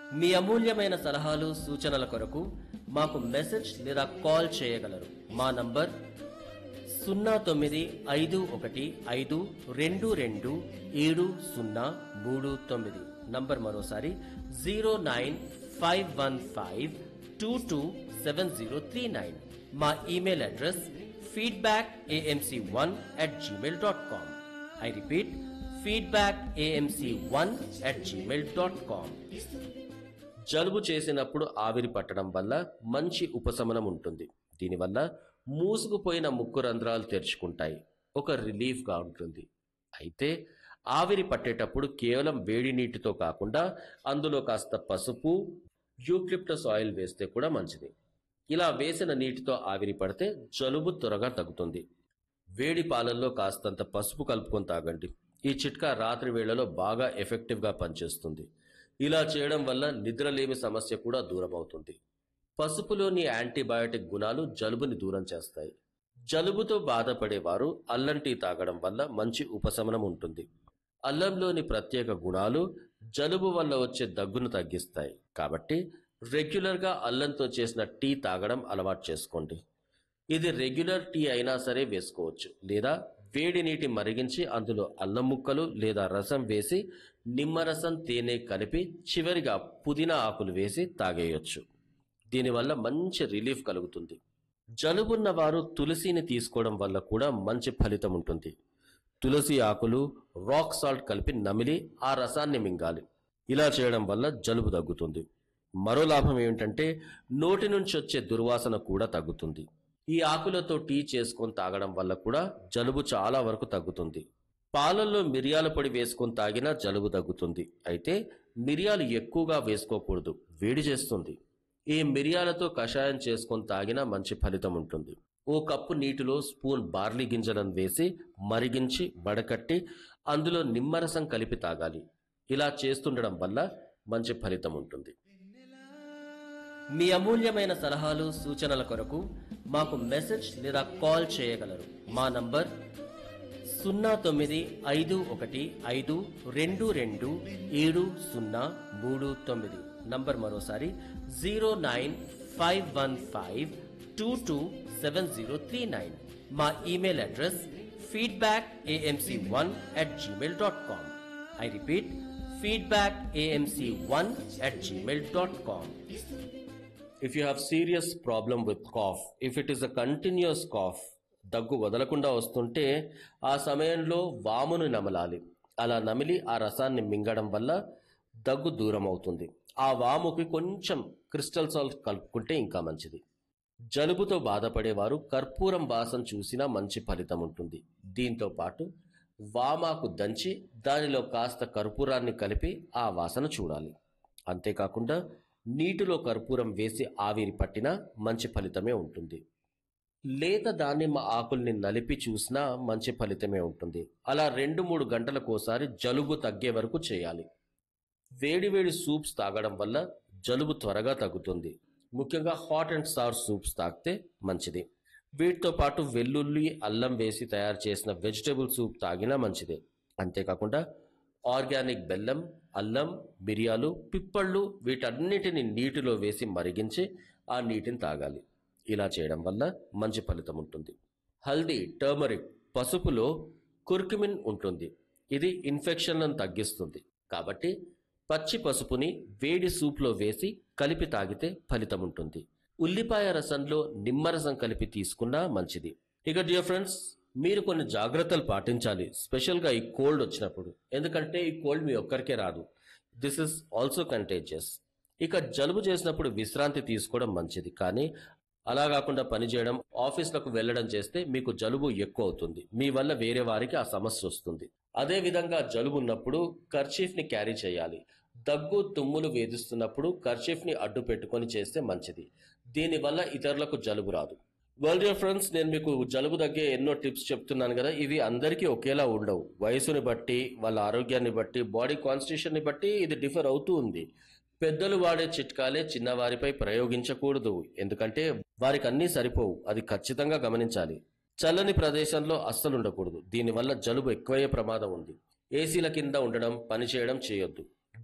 మీ అమూల్యమైన సలహాలు సూచనల కొరకు మాకు మెసేజ్ లేదా కాల్ చేయగలరు మా నంబర్ సున్నా తొమ్మిది ఐదు ఒకటి ఐదు రెండు రెండు ఏడు సున్నా మూడు తొమ్మిది నంబర్ మరోసారి zero nine five one five two two seven zero three nine మా email address feedback AMC one at Gmail dot com I repeat feedback AMC one at Gmail dot com జలుబు చేసినప్పుడు ఆవిరి పట్టడం వల్ల మంచి ఉపశమనం ఉంటుంది దీనివల్ల మూసుకుపోయిన ముక్కు రంధ్రాలు తెరుచుకుంటాయి ఒక రిలీఫ్గా ఉంటుంది అయితే ఆవిరి పట్టేటప్పుడు కేవలం వేడి నీటితో కాకుండా అందులో కాస్త పసుపు యూక్లిప్టస్ ఆయిల్ వేస్తే కూడా మంచిది ఇలా వేసిన నీటితో ఆవిరి పడితే జలుబు త్వరగా తగ్గుతుంది వేడి పాలల్లో కాస్తంత పసుపు కలుపుకొని తాగండి ఈ చిట్కా రాత్రి వేళలో బాగా ఎఫెక్టివ్గా పనిచేస్తుంది ఇలా చేయడం వల్ల నిద్రలేమి సమస్య కూడా దూరం అవుతుంది పసుపులోని యాంటీబయాటిక్ గుణాలు జలుబుని దూరం చేస్తాయి జలుబుతో బాధపడేవారు అల్లం టీ తాగడం వల్ల మంచి ఉపశమనం ఉంటుంది అల్లంలోని ప్రత్యేక గుణాలు జలుబు వల్ల వచ్చే దగ్గును తగ్గిస్తాయి కాబట్టి రెగ్యులర్గా అల్లంతో చేసిన టీ తాగడం అలవాటు చేసుకోండి ఇది రెగ్యులర్ టీ అయినా సరే వేసుకోవచ్చు లేదా వేడి నీటి మరిగించి అందులో అల్లం ముక్కలు లేదా రసం వేసి నిమ్మరసం తేనె కలిపి చివరిగా పుదీనా ఆకులు వేసి తాగేయొచ్చు దీనివల్ల మంచి రిలీఫ్ కలుగుతుంది జలుబున్న వారు తులసిని తీసుకోవడం వల్ల కూడా మంచి ఫలితం ఉంటుంది తులసి ఆకులు రాక్ సాల్ట్ కలిపి నమిలి ఆ రసాన్ని మింగాలి ఇలా చేయడం వల్ల జలుబు తగ్గుతుంది మరో లాభం ఏమిటంటే నోటి నుంచి వచ్చే దుర్వాసన కూడా తగ్గుతుంది ఈ ఆకులతో టీ చేసుకొని తాగడం వల్ల కూడా జలుబు చాలా వరకు తగ్గుతుంది పాలల్లో మిరియాల పొడి వేసుకొని తాగినా జలుబు తగ్గుతుంది అయితే మిరియాలు ఎక్కువగా వేసుకోకూడదు వేడి చేస్తుంది ఈ మిరియాలతో కషాయం చేసుకొని తాగినా మంచి ఫలితం ఉంటుంది ఓ కప్పు నీటిలో స్పూన్ బార్లీ గింజలను వేసి మరిగించి వడకట్టి అందులో నిమ్మరసం కలిపి తాగాలి ఇలా చేస్తుండడం వల్ల మంచి ఫలితం ఉంటుంది మీ అమూల్యమైన సలహాలు సూచనల కొరకు మాకు మెసేజ్ లేదా కాల్ చేయగలరు మా నంబర్ సున్నా తొమ్మిది ఐదు ఒకటి ఐదు రెండు రెండు ఏడు సున్నా మూడు తొమ్మిది నంబర్ మరోసారి zero nine five one five two two seven zero three nine మా email address feedback AMC one at Gmail dot com I repeat feedback AMC one at Gmail dot com if you have serious problem with cough if it is a continuous cough దగ్గు వదలకుండా వస్తుంటే ఆ సమయంలో వామును నమలాలి అలా నమిలి ఆ రసాన్ని మింగడం వల్ల దగ్గు దూరం అవుతుంది ఆ వాముకి కొంచెం క్రిస్టల్ సాల్ట్ కలుపుకుంటే ఇంకా మంచిది జలుబుతో బాధపడేవారు కర్పూరం వాసన చూసినా మంచి ఫలితం ఉంటుంది దీంతో పాటు వామాకు దంచి దానిలో కాస్త కర్పూరాన్ని కలిపి ఆ వాసన చూడాలి అంతేకాకుండా నీటిలో కర్పూరం వేసి ఆవిరి పట్టినా మంచి ఫలితమే ఉంటుంది లేత దానిమ్మ ఆకుల్ని నలిపి చూసినా మంచి ఫలితమే ఉంటుంది అలా రెండు మూడు గంటలకోసారి జలుబు తగ్గే వరకు చేయాలి వేడివేడి సూప్స్ తాగడం వల్ల జలుబు త్వరగా తగ్గుతుంది ముఖ్యంగా హాట్ అండ్ సార్ సూప్స్ తాగితే మంచిది వీటితో పాటు వెల్లుల్లి అల్లం వేసి తయారు చేసిన వెజిటేబుల్ సూప్ తాగినా మంచిదే అంతేకాకుండా ఆర్గానిక్ బెల్లం అల్లం మిరియాలు పిప్పళ్ళు వీటన్నిటిని నీటిలో వేసి మరిగించి ఆ నీటిని తాగాలి ఇలా చేయడం వల్ల మంచి ఫలితం ఉంటుంది హల్దీ టర్మరిక్ పసుపులో కుర్కుమిన్ ఉంటుంది ఇది ఇన్ఫెక్షన్లను తగ్గిస్తుంది కాబట్టి పచ్చి పసుపుని వేడి సూప్లో వేసి కలిపి తాగితే ఫలితం ఉంటుంది ఉల్లిపాయ రసంలో నిమ్మరసం కలిపి తీసుకున్నా మంచిది ఇక డియర్ ఫ్రెండ్స్ మీరు కొన్ని జాగ్రత్తలు పాటించాలి స్పెషల్గా ఈ కోల్డ్ వచ్చినప్పుడు ఎందుకంటే ఈ కోల్డ్ మీ ఒక్కరికే రాదు దిస్ ఇస్ ఆల్సో కంటేజియస్ ఇక జలుబు చేసినప్పుడు విశ్రాంతి తీసుకోవడం మంచిది కానీ అలా కాకుండా పనిచేయడం ఆఫీస్లకు వెళ్ళడం చేస్తే మీకు జలుబు ఎక్కువ అవుతుంది మీ వల్ల వేరే వారికి ఆ సమస్య వస్తుంది అదే విధంగా జలుబు ఉన్నప్పుడు కర్చీఫ్ ని క్యారీ చేయాలి దగ్గు తుమ్ములు వేధిస్తున్నప్పుడు కర్చీఫ్ ని అడ్డు పెట్టుకొని చేస్తే మంచిది దీనివల్ల ఇతరులకు జలుబు రాదు వెల్ డియర్ ఫ్రెండ్స్ నేను మీకు జలుబు తగ్గే ఎన్నో టిప్స్ చెప్తున్నాను కదా ఇవి అందరికీ ఒకేలా ఉండవు వయసుని బట్టి వాళ్ళ ఆరోగ్యాన్ని బట్టి బాడీ కాన్స్టిట్యూషన్ ని బట్టి ఇది డిఫర్ అవుతూ ఉంది పెద్దలు వాడే చిట్కాలే చిన్నవారిపై ప్రయోగించకూడదు ఎందుకంటే వారికి అన్నీ సరిపోవు అది ఖచ్చితంగా గమనించాలి చల్లని ప్రదేశంలో అస్సలు ఉండకూడదు దీనివల్ల జలుబు ఎక్కువయ్యే ప్రమాదం ఉంది ఏసీల కింద ఉండడం పని చేయడం చేయొద్దు